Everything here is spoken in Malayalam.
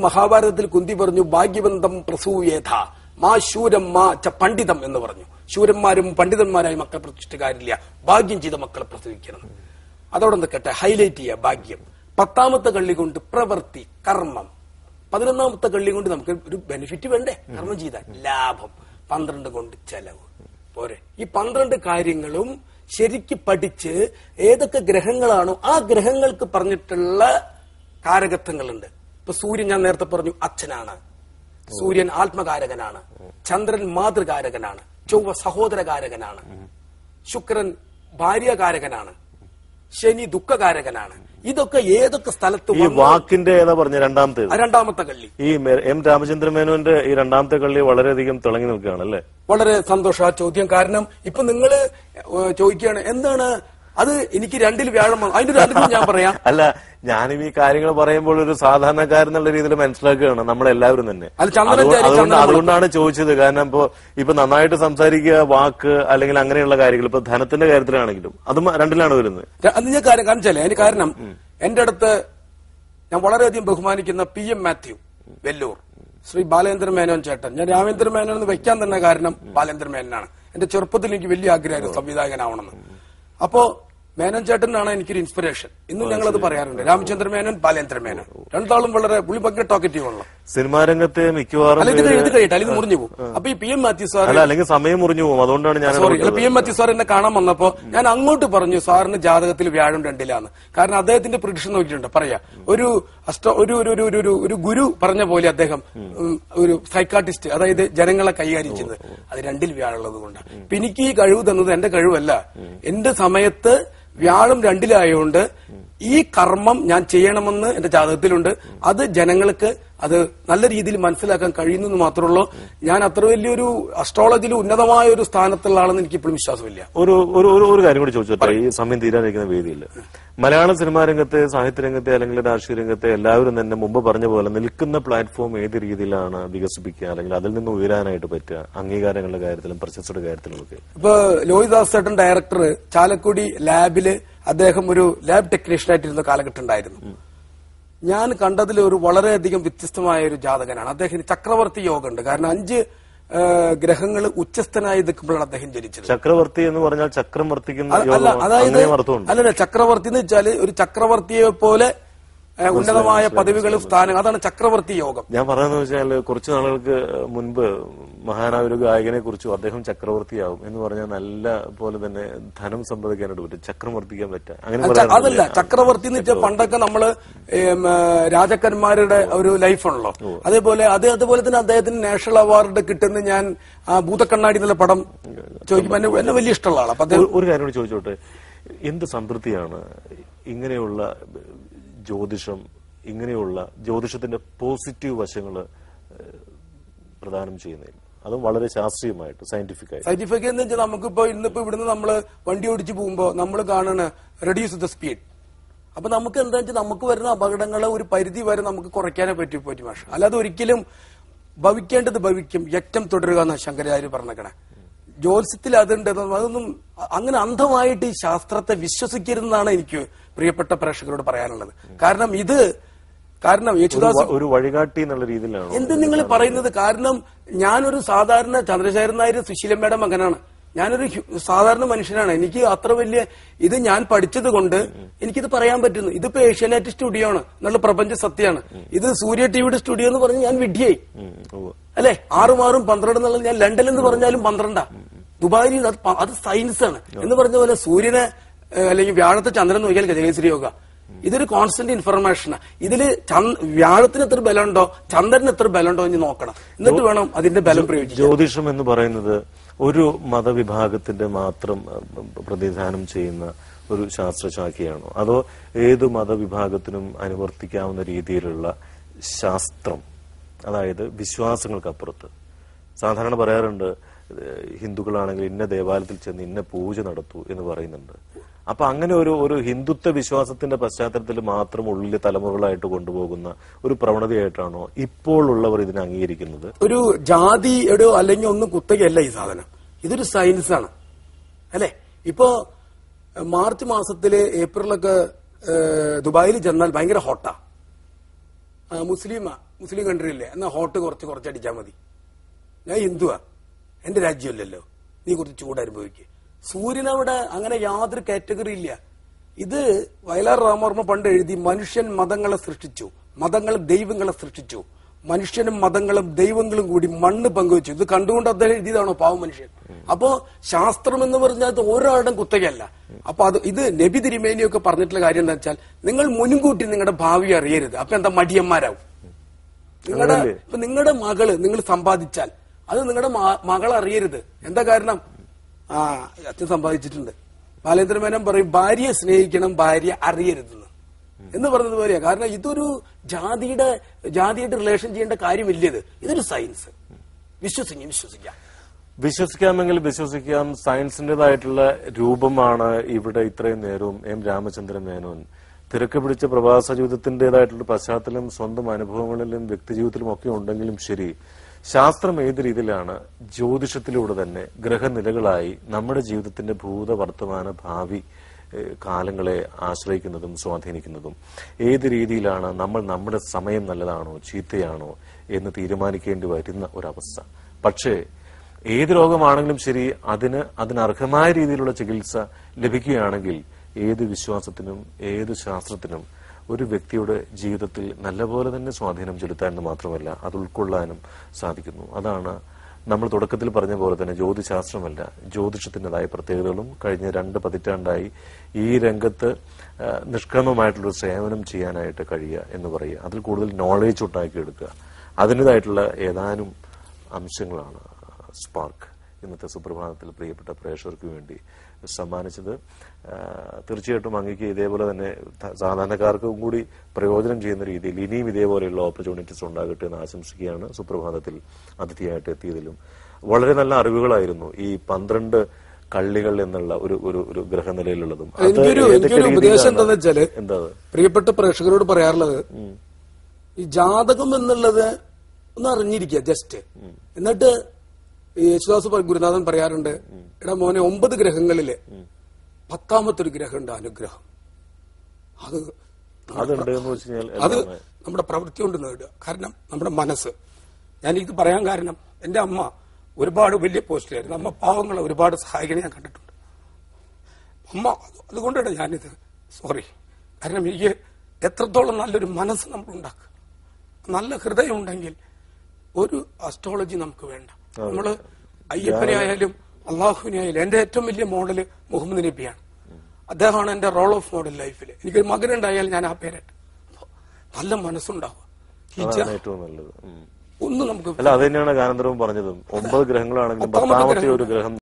മഹാഭാരതത്തിൽ കുന്തി പറഞ്ഞു ഭാഗ്യബന്ധം പ്രസൂയേഥ മാ ശൂരം മാ ച പണ്ഡിതം എന്ന് പറഞ്ഞു ശൂരന്മാരും പണ്ഡിതന്മാരായ മക്കളെ പ്രസവിച്ചിട്ട് കാര്യമില്ല ഭാഗ്യം ചെയ്ത മക്കളെ പ്രസവിക്കണം അതോടെ നിൽക്കട്ടെ ഹൈലൈറ്റ് ചെയ്യുക ഭാഗ്യം പത്താമത്തെ കള്ളി കൊണ്ട് പ്രവൃത്തി കർമ്മം പതിനൊന്നാമത്തെ കള്ളി കൊണ്ട് നമുക്ക് ഒരു ബെനിഫിറ്റ് വേണ്ടേ കർമ്മം ചെയ്താൽ ലാഭം പന്ത്രണ്ട് കൊണ്ട് ചെലവ് പോരെ ഈ പന്ത്രണ്ട് കാര്യങ്ങളും ശരിക്ക് പഠിച്ച് ഏതൊക്കെ ഗ്രഹങ്ങളാണോ ആ ഗ്രഹങ്ങൾക്ക് പറഞ്ഞിട്ടുള്ള കാരകത്വങ്ങളുണ്ട് ഇപ്പൊ സൂര്യൻ ഞാൻ നേരത്തെ പറഞ്ഞു അച്ഛനാണ് സൂര്യൻ ആത്മകാരകനാണ് ചന്ദ്രൻ മാതൃകാരകനാണ് ചൊവ്വ സഹോദരകാരകനാണ് ശുക്രൻ ഭാര്യകാരകനാണ് ശനി ദുഃഖകാരകനാണ് ഇതൊക്കെ ഏതൊക്കെ സ്ഥലത്ത് ഈ വന്നു- വാക്കിന്റെ ഏതാ പറഞ്ഞ രണ്ടാമത്തെ ആ രണ്ടാമത്തെ കള്ളി ഈ മെ- എം രാമചന്ദ്ര മേനോന്റെ ഈ രണ്ടാമത്തെ കള്ളി വളരെയധികം തിളങ്ങി നിൽക്കുകയാണ് അല്ലേ വളരെ സന്തോഷം ആ ചോദ്യം കാരണം ഇപ്പൊ നിങ്ങള് ഏഹ്, ചോദിക്കുകയാണ് എന്താണ് അത് എനിക്ക് രണ്ടിൽ വ്യാഴം വന്നു അതിന്റെ രണ്ടിലും ഞാൻ പറയാം അല്ല ഞാനും ഈ കാര്യങ്ങൾ പറയുമ്പോൾ ഒരു സാധാരണക്കാരെന്നുള്ള രീതിയിൽ മനസ്സിലാക്കുകയാണ് നമ്മളെല്ലാവരും തന്നെ അല്ല, ചന്ദ്രൻ അതുകൊണ്ട് ചാരി, അതുകൊണ്ട് ചന്ദ്രൻ അതുകൊണ്ടാണ് ചോദിച്ചത് കാരണം ഇപ്പോ ഇപ്പൊ നന്നായിട്ട് സംസാരിക്കുക വാക്ക് അല്ലെങ്കിൽ അങ്ങനെയുള്ള കാര്യങ്ങൾ ഇപ്പൊ ധനത്തിന്റെ കാര്യത്തിലാണെങ്കിലും അതും രണ്ടിലാണ് വരുന്നത് ര- അത് ഞാൻ കാര്യം കാണിച്ചാലേ അതിന് കാരണം എന്റെ അടുത്ത് ഞാൻ വളരെയധികം ബഹുമാനിക്കുന്ന പി എം മാത്യു വെല്ലൂർ ശ്രീ ബാലേന്ദ്ര മേനോൻ ചേട്ടൻ ഞാൻ രാമേന്ദ്ര മേനോൻ എന്ന് വെക്കാൻ തന്നെ കാരണം ബാലേന്ദ്ര മേനോനാണ് എന്റെ ചെറുപ്പത്തിൽ എനിക്ക് വലിയ ആഗ്രഹമായിരുന്നു സംവിധായകനാവണമെന്ന് അപ്പോ മേനോൻ ചേട്ടനാണ് എനിക്കൊരു ഇൻസ്പിറേഷൻ ഇന്നും ഞങ്ങൾ അത് പറയാറുണ്ട് രാമചന്ദ്ര മേനോൻ ബാലേന്ദ്ര മേനോൻ രണ്ടാളും വളരെ പുള്ളി ഭയങ്കര ടോക്കറ്റീവ് ഉള്ള സിനിമാ രംഗത്തെ മിക്കവാറും അല്ല ഇത് പേര് ഇത് കഴിയട്ടെ അല്ലെങ്കിൽ ഇത് മുറിഞ്ഞു പോകും അപ്പൊ ഈ പി എം മാത്യു സാർ അല്ല അല്ലെങ്കിൽ സമയം മുറിഞ്ഞു പോകും അതുകൊണ്ടാണ് ഞാൻ സോറി അല്ല പി എം മത്തി സാർ എന്നെ കാണാൻ വന്നപ്പോ ഞാൻ അങ്ങോട്ട് പറഞ്ഞു സാറിന് ജാതകത്തിൽ വ്യാഴം രണ്ടിലാന്ന് കാരണം അദ്ദേഹത്തിന്റെ പ്രിഡിക്ഷൻ നോക്കിയിട്ടുണ്ട് പറയാ ഒരു അസ്റ്റോ ഒരു ഒരു ഒരു- ഒരു ഒരു ഒരു ഗുരു പറഞ്ഞ പോലെ അദ്ദേഹം ഉം, ഒരു സൈക്കാട്ടിസ്റ്റ് അതായത് ജനങ്ങളെ കൈകാര്യം ചെയ്യുന്നത് അത് രണ്ടിൽ വ്യാഴുള്ളത് കൊണ്ടാണ് ഇപ്പൊ എനിക്ക് ഈ കഴിവ് തന്നത് എന്റെ കഴിവല്ല എന്റെ സമയത്ത് വ്യാഴം രണ്ടിലായതുകൊണ്ട് ഈ കർമ്മം ഞാൻ ചെയ്യണമെന്ന് എന്റെ ജാതകത്തിലുണ്ട് അത് ജനങ്ങൾക്ക് അത് നല്ല രീതിയിൽ മനസ്സിലാക്കാൻ കഴിയുന്നെന്ന് മാത്രമേ ഉള്ളൂ ഞാൻ അത്ര വലിയൊരു അസ്ട്രോളജിയിൽ ഉന്നതമായ ഒരു സ്ഥാനത്തുള്ള ആളെന്ന് എനിക്ക് ഇപ്പോഴും വിശ്വാസമില്ല ഒരു ഒരു ഒരു- ഒരു കാര്യം കൂടി ചോദിച്ചോട്ടെ ഈ സമയം തീരാനിരിക്കുന്ന വേദിയിൽ മലയാള സിനിമാ രംഗത്തെ സാഹിത്യ രംഗത്തെ അല്ലെങ്കിൽ രാഷ്ട്രീയ രംഗത്തെ എല്ലാവരും തന്നെ മുമ്പ് പറഞ്ഞ പോലെ നിൽക്കുന്ന പ്ലാറ്റ്ഫോം ഏത് രീതിയിലാണ് വികസിപ്പിക്കുക അല്ലെങ്കിൽ അതിൽ നിന്ന് ഉയരാനായിട്ട് പറ്റുക അംഗീകാരങ്ങളുടെ കാര്യത്തിലും പ്രശസ്തിയുടെ കാര്യത്തിലും ഒക്കെ ഇപ്പൊ ലോഹിദാസ് ചേട്ടൻ ഡയറക്ടർ ചാലക്കുടി ലാബില് അദ്ദേഹം ഒരു ലാബ് ടെക്നീഷ്യൻ ആയിട്ടിരുന്ന കാലഘട്ടം ഉണ്ടായിരുന്നു ഞാൻ കണ്ടതിൽ ഒരു വളരെയധികം വ്യത്യസ്തമായ ഒരു ജാതകനാണ് അദ്ദേഹത്തിന് ചക്രവർത്തി യോഗം ഉണ്ട് കാരണം അഞ്ച് ഗ്രഹങ്ങൾ ഉച്ചസ്ഥനായി നിൽക്കുമ്പോഴാണ് അദ്ദേഹം ജനിച്ചത് ചക്രവർത്തി എന്ന് പറഞ്ഞാൽ ചക്രം വർത്തിക്കുന്ന അത് അല്ല യോഗമാണ്. അതായത് അങ്ങനെയും അർത്ഥമുണ്ട് അല്ലല്ല ചക്രവർത്തി എന്ന് വെച്ചാല് ഒരു ചക്രവർത്തിയെ പോലെ ഏ, ഉന്നതമായ പദവികളും സ്ഥാനം അതാണ് ചക്രവർത്തി യോഗം ഞാൻ പറയുന്നത് വെച്ചാൽ കുറച്ചു നാളുകൾക്ക് മുൻപ് മഹാനായ ഒരു ഗായകനെ കുറിച്ചും അദ്ദേഹം ചക്രവർത്തിയാവും എന്ന് പറഞ്ഞാൽ നല്ല പോലെ തന്നെ ധനം സമ്പാദിക്കാനായിട്ട് പറ്റും ചക്രം വർത്തിക്കാൻ പറ്റുക അങ്ങനെ ച- പറയാറുണ്ട്. അതല്ല ചക്രവർത്തി എന്ന് വെച്ചാൽ പണ്ടൊക്കെ നമ്മള് ഏം, ഏ, രാജാക്കന്മാരുടെ ഒരു ലൈഫാണല്ലോ അതേപോലെ അത് അതുപോലെ തന്നെ അദ്ദേഹത്തിന് നാഷണൽ അവാർഡ് കിട്ടുന്ന ഞാൻ ആ ഭൂതക്കണ്ണാടി എന്നുള്ള പടം ചോദിക്കുമ്പോൾ എന്നെ എന്നെ വലിയ ഇഷ്ടമുള്ള ആളാണ് അപ്പൊ അദ്ദേഹം ഒരു- ഒരു കാര്യം കൂടി ചോദിച്ചോട്ടെ എന്ത് സംതൃപ്തിയാണ് ഇങ്ങനെയുള്ള ജ്യോതിഷം ഇങ്ങനെയുള്ള ജ്യോതിഷത്തിന്റെ പോസിറ്റീവ് വശങ്ങൾ പ്രദാനം ചെയ്യുന്നതിൽ അതും വളരെ ശാസ്ത്രീയമായിട്ട് സയന്റിഫിക് ആയിട്ട് സയന്റിഫിക് എന്ന് വെച്ചാൽ നമുക്കിപ്പോ ഇന്നിപ്പോ ഇവിടുന്ന് നമ്മള് വണ്ടി ഓടിച്ചു പോകുമ്പോ നമ്മൾ കാണണ റെഡ്യൂസ് ദ സ്പീഡ് അപ്പൊ നമുക്ക് എന്താ വെച്ചാൽ നമുക്ക് വരുന്ന അപകടങ്ങളെ ഒരു പരിധി വരെ നമുക്ക് കുറയ്ക്കാനേ പറ്റി പറ്റും പക്ഷെ അല്ലാതെ ഒരിക്കലും ഭവിക്കേണ്ടത് ഭവിക്കും യക്റ്റം തുടരുക എന്ന് ശങ്കരാചാര്യ പറഞ്ഞേക്കണേ ജ്യോത്സ്യത്തിൽ അതുണ്ട് എന്ന് അതൊന്നും അങ്ങനെ അന്ധമായിട്ട് ഈ ശാസ്ത്രത്തെ വിശ്വസിക്കരുതെന്നാണ് എനിക്ക് പ്രിയപ്പെട്ട പ്രേക്ഷകരോട് പറയാനുള്ളത് കാരണം ഇത് കാരണം യേശുദാസ് വ- ഒരു വഴികാട്ടി എന്നുള്ള രീതിയിലാണ് എന്ത് നിങ്ങൾ പറയുന്നത് കാരണം ഞാനൊരു സാധാരണ ചന്ദ്രശേഖരൻ നായർ സുശീലമ്മയുടെ മകനാണ് ഞാനൊരു ഹ്യു- സാധാരണ മനുഷ്യനാണ് എനിക്ക് അത്ര വലിയ ഇത് ഞാൻ പഠിച്ചത് കൊണ്ട് എനിക്കിത് പറയാൻ പറ്റുന്നു ഇതിപ്പോ ഏഷ്യാനെറ്റ് സ്റ്റുഡിയോ ആണ് എന്നുള്ള പ്രപഞ്ച സത്യമാണ് ഇത് സൂര്യ ടിവിയുടെ സ്റ്റുഡിയോ എന്ന് പറഞ്ഞ് ഞാൻ വിഡ്ഢിയായി ഉം, ഉവ്വ്. അല്ലെ ആറും ആറും പന്ത്രണ്ട് എന്നുള്ളത് ഞാൻ ലണ്ടൻ എന്ന് പറഞ്ഞാലും പന്ത്രണ്ടാ ദുബായിൽ അത് പ- അത് സയൻസ് ആണ് എന്ന് പറഞ്ഞ പോലെ സൂര്യനെ ഏഹ്, അല്ലെങ്കിൽ വ്യാഴത്തെ ചന്ദ്രൻ നോക്കിയാൽ ഗജകേശ്വരി യോഗ ഇതൊരു കോൺസ്റ്റന്റ് ഇൻഫർമേഷനാ ഇതില് ചന്ദ്- വ്യാഴത്തിന് എത്ര ബലമുണ്ടോ ചന്ദ്രന് എത്ര ബലമുണ്ടോ എന്ന് നോക്കണം എന്നിട്ട് വേണം അതിന്റെ ബലം പ്രയോഗിക്കാൻ ജ്യോതിഷം എന്ന് പറയുന്നത് ഒരു മതവിഭാഗത്തിന്റെ മാത്രം അഹ്, പ്രതിനിധാനം ചെയ്യുന്ന ഒരു ശാസ്ത്രശാഖയാണോ അതോ ഏത് മതവിഭാഗത്തിനും അനുവർത്തിക്കാവുന്ന രീതിയിലുള്ള ശാസ്ത്രം അതായത് വിശ്വാസങ്ങൾക്കപ്പുറത്ത് സാധാരണ പറയാറുണ്ട് ഏഹ്, ഹിന്ദുക്കളാണെങ്കിൽ ഇന്ന ദേവാലയത്തിൽ ചെന്ന് ഇന്ന പൂജ നടത്തൂ എന്ന് പറയുന്നുണ്ട് അപ്പൊ അങ്ങനെ ഒരു ഒരു ഹിന്ദുത്വ വിശ്വാസത്തിന്റെ പശ്ചാത്തലത്തിൽ മാത്രം ഉള്ളിലെ തലമുറകളായിട്ട് കൊണ്ടുപോകുന്ന ഒരു പ്രവണതയായിട്ടാണോ ഇപ്പോൾ ഉള്ളവർ ഇതിനെ അംഗീകരിക്കുന്നത് ഒരു ജാതിയുടെ അല്ലെങ്കിൽ ഒന്നും കുത്തകയല്ല ഈ സാധനം ഇതൊരു സയൻസ് ആണ് അല്ലെ ഇപ്പോ ഏഹ്, മാർച്ച് മാസത്തില് ഏപ്രിലൊക്കെ ഏഹ്, ദുബായിൽ ചെന്നാൽ ഭയങ്കര ഹോട്ടാ ആ, മുസ്ലിം മുസ്ലിം കൺട്രി അല്ലേ എന്നാ ഹോട്ട് കുറച്ച് കുറച്ച് അടിച്ചാൽ മതി ഞാൻ ഹിന്ദുവാ എന്റെ രാജ്യമല്ലല്ലോ നീ കുറച്ച് ചൂട് അനുഭവിക്കുക സൂര്യനവിടെ അങ്ങനെ യാതൊരു കാറ്റഗറി ഇല്ല ഇത് വയലാർ രാമവർമ്മ പണ്ട് എഴുതി മനുഷ്യൻ മതങ്ങളെ സൃഷ്ടിച്ചു മതങ്ങൾ ദൈവങ്ങളെ സൃഷ്ടിച്ചു മനുഷ്യനും മതങ്ങളും ദൈവങ്ങളും കൂടി മണ്ണ് പങ്കുവച്ചു ഇത് കണ്ടുകൊണ്ട് അദ്ദേഹം എഴുതിയതാണോ പാവം മനുഷ്യൻ അപ്പോ ശാസ്ത്രം എന്ന് പറഞ്ഞാൽ അത് ഒരാളുടെ കുത്തകയല്ല അപ്പൊ അത് ഇത് നബി തിരുമേനിയൊക്കെ പറഞ്ഞിട്ടുള്ള കാര്യം എന്താ വെച്ചാൽ നിങ്ങൾ മുൻകൂട്ടി നിങ്ങളുടെ ഭാവി അറിയരുത് അപ്പൊ എന്താ മടിയന്മാരാവും നിങ്ങളുടെ അങ്ങനല്ലേ? ഇപ്പൊ നിങ്ങളുടെ മകള് നിങ്ങൾ സമ്പാദിച്ചാൽ അത് നിങ്ങളുടെ മകൾ അറിയരുത് എന്താ കാരണം ആ അച്ഛൻ സമ്പാദിച്ചിട്ടുണ്ട് ബാലേന്ദ്രമേനൻ പറയും ഭാര്യയെ സ്നേഹിക്കണം ഭാര്യ അറിയരുതെന്ന് എന്ന് പറഞ്ഞത് പോലെയാ കാരണം ഇതൊരു ജാതിയുടെ ജാതിയായിട്ട് റിലേഷൻ ചെയ്യേണ്ട കാര്യമില്ല ഇത് ഇതൊരു സയൻസ് വിശ്വസിക്കാം വിശ്വസിക്കാം വിശ്വസിക്കാമെങ്കിൽ വിശ്വസിക്കാം സയൻസിന്റേതായിട്ടുള്ള രൂപമാണ് ഇവിടെ ഇത്രയും നേരവും എം രാമചന്ദ്രൻ മേനോൻ തിരക്ക് പിടിച്ച പ്രവാസ ജീവിതത്തിന്റേതായിട്ടുള്ള പശ്ചാത്തലം സ്വന്തം അനുഭവങ്ങളിലും വ്യക്തിജീവിതത്തിലും ഒക്കെ ഉണ്ടെങ്കിലും ശരി ശാസ്ത്രം ഏത് രീതിയിലാണ് ജ്യോതിഷത്തിലൂടെ തന്നെ ഗ്രഹനിലകളായി നമ്മുടെ ജീവിതത്തിന്റെ ഭൂത വർത്തമാന ഭാവി ഏഹ്, കാലങ്ങളെ ആശ്രയിക്കുന്നതും സ്വാധീനിക്കുന്നതും ഏത് രീതിയിലാണ് നമ്മൾ നമ്മുടെ സമയം നല്ലതാണോ ചീത്തയാണോ എന്ന് തീരുമാനിക്കേണ്ടി വരുന്ന ഒരവസ്ഥ പക്ഷേ ഏത് രോഗമാണെങ്കിലും ശരി അതിന് അതിനർഹമായ രീതിയിലുള്ള ചികിത്സ ലഭിക്കുകയാണെങ്കിൽ ഏത് വിശ്വാസത്തിനും ഏത് ശാസ്ത്രത്തിനും ഒരു വ്യക്തിയുടെ ജീവിതത്തിൽ നല്ലപോലെ തന്നെ സ്വാധീനം ചെലുത്താനെന്ന് മാത്രമല്ല അത് ഉൾക്കൊള്ളാനും സാധിക്കുന്നു അതാണ് നമ്മൾ തുടക്കത്തിൽ പറഞ്ഞ പോലെ തന്നെ ജ്യോതിശാസ്ത്രമല്ല ജ്യോതിഷത്തിൻ്റെതായ പ്രത്യേകതകളും കഴിഞ്ഞ രണ്ട് പതിറ്റാണ്ടായി ഈ രംഗത്ത് ആ, നിഷ്ക്രമമായിട്ടുള്ള സേവനം ചെയ്യാനായിട്ട് കഴിയുക എന്ന് പറയുക അതിൽ കൂടുതൽ നോളേജ് ഉണ്ടാക്കിയെടുക്കുക അതിൻ്റെതായിട്ടുള്ള ഏതാനും അംശങ്ങളാണ് സ്പാർക്ക് ഇന്നത്തെ സുപ്രഭാതത്തിൽ പ്രിയപ്പെട്ട പ്രേക്ഷകർക്ക് വേണ്ടി സമ്മാനിച്ചത് ആ, തീർച്ചയായിട്ടും അങ്ങേക്ക് ഇതേപോലെ തന്നെ ത- സാധാരണക്കാർക്കും കൂടി പ്രയോജനം ചെയ്യുന്ന രീതിയിൽ ഇനിയും ഇതേപോലെയുള്ള ഓപ്പർച്യൂണിറ്റീസ് ഉണ്ടാകട്ടെ എന്ന് ആശംസിക്കുകയാണ് സുപ്രഭാതത്തിൽ അതിഥിയായിട്ട് എത്തിയതിലും വളരെ നല്ല അറിവുകളായിരുന്നു ഈ പന്ത്രണ്ട് കള്ളികൾ എന്നുള്ള ഒരു ഒരു ഒരു ഗ്രഹനിലയിലുള്ളതും അത് എനിക്കൊരു ഏതൊക്കെ എനിക്കൊരു ഉപദേശം രീതിയിലാണ്? എന്താണെന്ന് വെച്ചാല് എന്താ അത്? പ്രിയപ്പെട്ട പ്രേക്ഷകരോട് പറയാറുള്ളത് ഈ ജാതകം എന്നുള്ളത് ഒന്ന് അറിഞ്ഞിരിക്കുക ജസ്റ്റ് എന്നിട്ട് ഈ യേശുദാസ് പറ- ഗുരുനാഥൻ പറയാറുണ്ട് എടാ മോനെ ഒമ്പത് ഗ്രഹങ്ങളില് പത്താമത്തെ ഒരു ഗ്രഹമുണ്ട് അനുഗ്രഹം അത് അതുണ്ട് എന്ന് വെച്ച് കഴിഞ്ഞാൽ അത് എല്ലാം നമ്മുടെ പ്രവൃത്തി കൊണ്ട് നേടുക കാരണം നമ്മുടെ മനസ്സ് ഞാൻ ഇത് പറയാൻ കാരണം എന്റെ അമ്മ ഒരുപാട് വലിയ പോസ്റ്റിലായിരുന്നു അമ്മ പാവങ്ങളെ ഒരുപാട് സഹായിക്കണേ ഞാൻ കണ്ടിട്ടുണ്ട് അമ്മ അതുകൊണ്ടാണ് ഞാനിത് സോറി കാരണം എനിക്ക് എത്രത്തോളം നല്ലൊരു മനസ്സ് നമ്മൾ ഉണ്ടാക്കുക നല്ല ഹൃദയം ഉണ്ടെങ്കിൽ ഒരു അസ്ട്രോളജി നമുക്ക് വേണ്ട നമ്മള് അയ്യപ്പനെ ആയാലും അള്ളാഹുവിനെ ആയാലും എന്റെ ഏറ്റവും വലിയ മോഡല് മുഹമ്മദ് നബിയാണ് അദ്ദേഹമാണ് എന്റെ റോൾ ഓഫ് മോഡൽ ലൈഫിൽ എനിക്കൊരു മകനുണ്ടായാൽ ഞാൻ ആ പേരട്ട് അപ്പൊ നല്ല മനസ്സുണ്ടാവുക ഈ ജാ- അതാണ് ഏറ്റവും നല്ലത് ഉം. ഒന്നും നമുക്ക് അല്ല അത് തന്നെയാണ് ഗാനന്ദരവും പറഞ്ഞതും ഒമ്പത് ഗ്രഹങ്ങളാണെങ്കിലും പത്താമത്തെ പത്താമത്തെ ഗ്രഹം. ഒരു ഗ്രഹം